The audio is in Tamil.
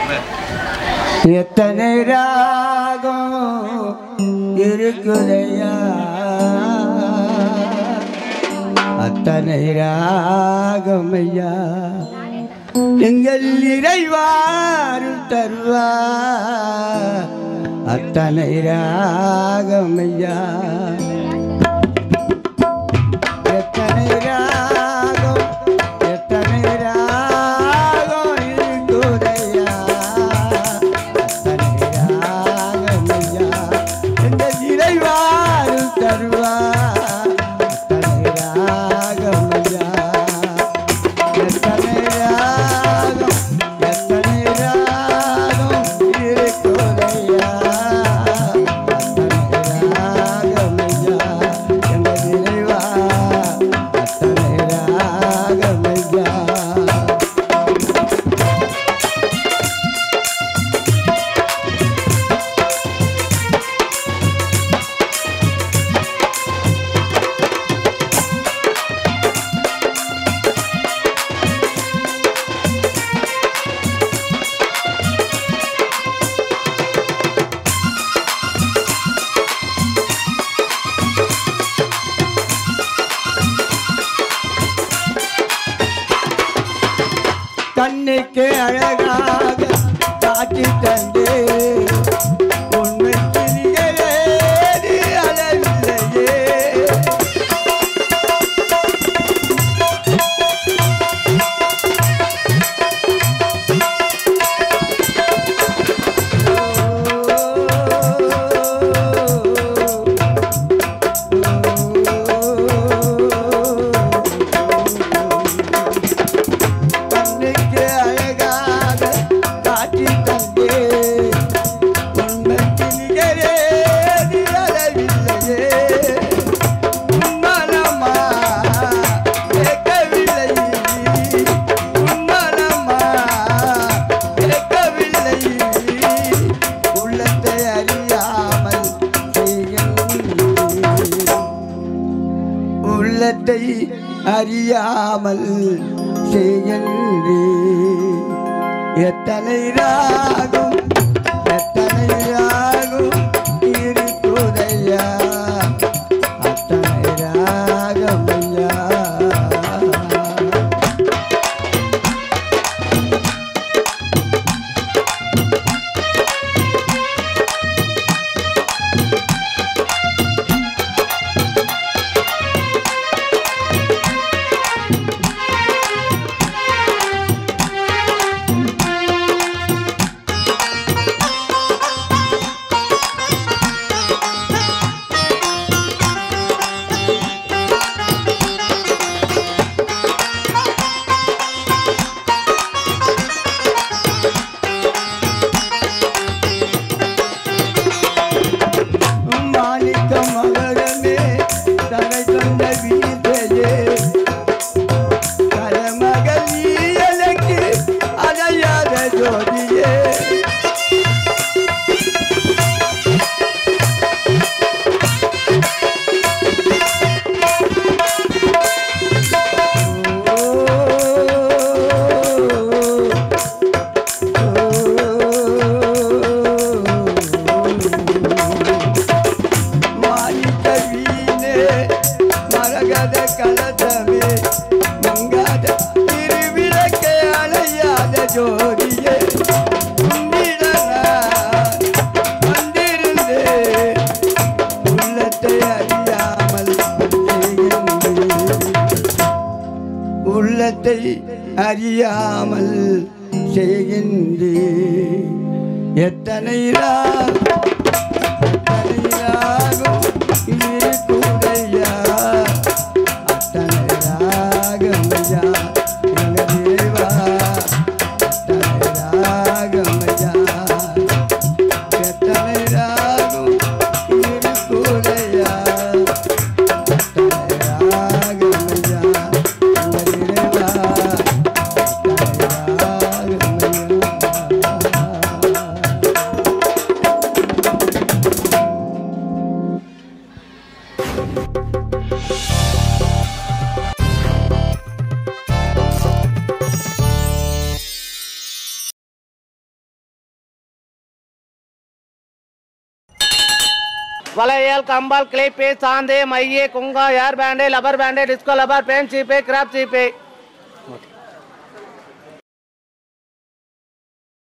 எத்தனை ராகம் இருக்குதையா அத்தனை ராகம் ஐயா எங்கள் இறைவாறு தருவா அத்தனை ராகம் ஐயா எத்தனை ராகம் எத்தனை ராகம் இருக்குதையா அத்தனை ராகம் ஐயா எங்கள் இறைவாறு தருவா அத்தனை ராகம் ஐயா எத்தனை ராகம் எத்தனை ராகம் இருக்குதையா அத்தனை ராகம் ஐயா எங்கள் இறைவா அத்தனை ராகம் ஐயா கண்ணுக்கு அழகாக காட்சி தந்து உண்மைக்கு நிகழேது அளவில்லையே கண்ணுக்கு அழகாக காட்சி தந்தே உண்மைக்கு நிகழேது அளவில்லையே உன்மனமா கேட்கவில்லை உன்மனமா கேட்கவில்லை உள்ளத்தை அறியாமல் செய்கின்றேன் உள்ளத்தை அறியாமல் செய்கின்றே எத்தனை ராகும் எத்தனை ராகும் இருக்குதையா அத்தனை ராகம் ஐயா மாணிக்க மகரமே தரை கொண்ட வீட்டையே கரமகள் நீ எனக்கு அடையாத ஜோதியே மாணிக்க வீணே மரகத கலதமே மங்காத திருவிளக்கே அலையாத ஜோதியே உன்னிடம் நான் வந்திருந்தே உள்ளத்தை அறியாமல் செய்கின்றேன். உள்ளத்தை அறியாமல் செய்கின்றேன் எத்தனை ராகம் எத்தனை ராகம் இருக்குதையா அத்தனை ராகம் ஐயா எங்கள் தேவா அத்தனை ராகம் ஐயா எத்தனை ராகம் இருக்குதையா அத்தனை ராகம் ஐயா எங்கள் தேவா அத்தனை ராகம் ஐயா வளையல் கம்பல் கிளிப்பு சாந்து மைய குங்கா air band rubber band disco rubber பேன் சீப்பு கிராப் சீப்பு ஓகே